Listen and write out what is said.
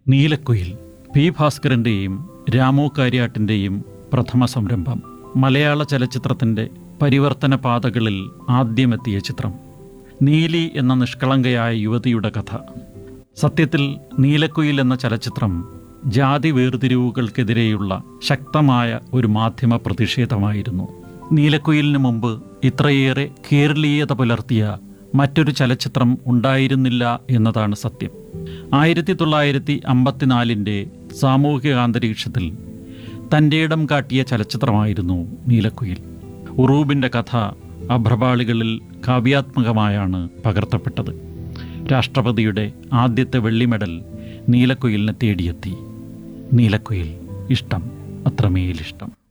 നീലക്കുയിൽ P ഭാസ്കരൻ്റെയും Ramu കാര്യാട്ടിൻ്റെയും പ്രഥമ സംരംഭം മലയാള ചലച്ചിത്രത്തിൻ്റെ പരിവർത്തന പാതകളിൽ ആദ്യമെത്തിയ ചിത്രം നീലി എന്ന നിഷ്കളങ്കയായ യുവതിയുടെ കഥ സത്യത്തിൽ നീലക്കുയിൽ എന്ന ചലച്ചിത്രം ജാതി വേർതിരിവുകൾക്കെതിരെയുള്ള ശക്തമായ ഒരു മാധ്യമ പ്രതിഷേധമായിരുന്നു നീലക്കുയിലിന് മുമ്പ് ഇത്രയേറെ കേരളീയത പുലർത്തിയ മറ്റൊരു ചലച്ചിത്രം ഉണ്ടായിരുന്നില്ല എന്നതാണ് സത്യം ആയിരത്തി തൊള്ളായിരത്തി അമ്പത്തിനാലിൻ്റെ സാമൂഹിക അന്തരീക്ഷത്തിൽ തൻ്റെ ഇടം കാട്ടിയ ചലച്ചിത്രമായിരുന്നു നീലക്കുയിൽ ഉറൂബിൻ്റെ കഥ അഭ്രപാളികളിൽ കാവ്യാത്മകമായാണ് പകർത്തപ്പെട്ടത് രാഷ്ട്രപതിയുടെ ആദ്യത്തെ വെള്ളി മെഡൽ നീലക്കുയിലിനെ തേടിയെത്തി നീലക്കുയിൽ ഇഷ്ടം അത്രമേലിഷ്ടം